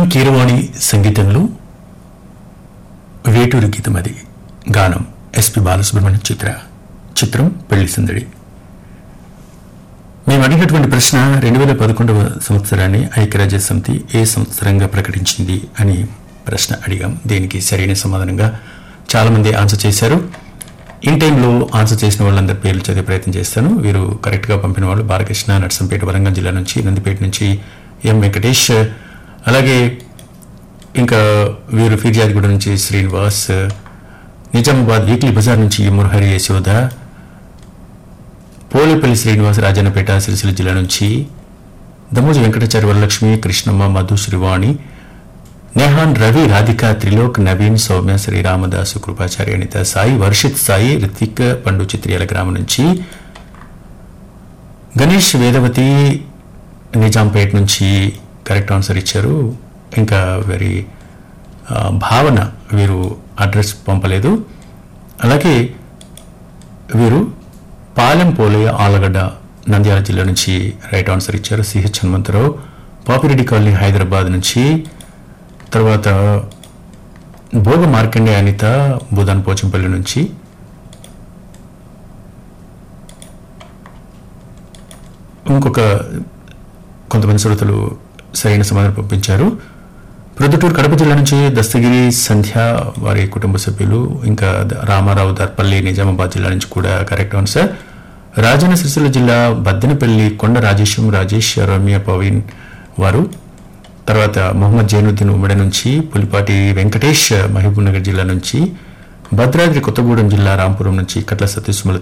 MM Keeravani సంగీతంలో వేటూరి గీతం అది గానం ఎస్పి బాలసుబ్రహ్మణ్యం చిత్ర చిత్రం పెళ్లి సందడి మేము అడిగినటువంటి ప్రశ్న రెండు వేల పదకొండవ సంవత్సరాన్ని ఐక్యరాజ్య సమితి ఏ సంవత్సరంగా ప్రకటించింది అని ప్రశ్న అడిగాం దీనికి సరైన సమాధానంగా చాలా మంది ఆన్సర్ చేశారు ఇన్ టైంలో ఆన్సర్ చేసిన వాళ్ళందరి పేర్లు చదివే ప్రయత్నం చేస్తాను వీరు కరెక్ట్గా పంపిన వాళ్ళు బాలకృష్ణ నర్సంపేట వరంగల్ జిల్లా నుంచి నందిపేట నుంచి ఎం వెంకటేష్ అలాగే ఇంకా వీరు ఫిర్యాదిగూడ నుంచి శ్రీనివాస్ నిజామాబాద్ వీక్లీ బజార్ నుంచి మురహరి యశోద పోలేపల్లి శ్రీనివాస్ రాజన్నపేట సిరిసిల్ల జిల్లా నుంచి దమోజి వెంకటాచార్య వరలక్ష్మి కృష్ణమ్మ మధు శ్రీవాణి నేహాన్ రవి రాధిక త్రిలోక్ నవీన్ సౌమ్య శ్రీ రామదాసు కృపాచార్య అనిత సాయి వర్షిత్ సాయి రితిక్ పండు చిత్రియాల గ్రామం నుంచి గణేష్ వేదవతి నిజాంపేట నుంచి కరెక్ట్ ఆన్సర్ ఇచ్చారు ఇంకా వెరీ ఆ, భావన వీరు అడ్రస్ పంపలేదు అలాగే వీరు పాలెం పోలయ్య ఆలగడ్డ నంద్యాల జిల్లా నుంచి రైట్ ఆన్సర్ ఇచ్చారు సిహెచ్ హనుమంతరావు పాపిరెడ్డి కాలనీ హైదరాబాద్ నుంచి తర్వాత భోగ మార్కండే అనిత బుధాన్ పోచంపల్లి నుంచి ఇంకొక కొంతమంది శ్రోతలు సరైన సమాధానం పంపించారు ప్రొద్దుటూరు కడప జిల్లా నుంచి దస్తగిరి సంధ్య వారి కుటుంబ సభ్యులు ఇంకా ద- రామారావు దర్పల్లి నిజామాబాద్ జిల్లా నుంచి కూడా కరెక్ట్ ఆన్సర్ రాజన్న సిరిసిల్ల జిల్లా బద్దెనపల్లి కొండ రాజేశం రాజేష్ రమ్య పవీన్ వారు తర్వాత మొహమ్మద్ జైనుద్దీన్ ఉమ్మడి నుంచి పులిపాటి వెంకటేష్ మహబూబ్ నగర్ జిల్లా నుంచి భద్రాద్రి కొత్తగూడెం జిల్లా రాంపురం నుంచి కట్ల సతీష్మల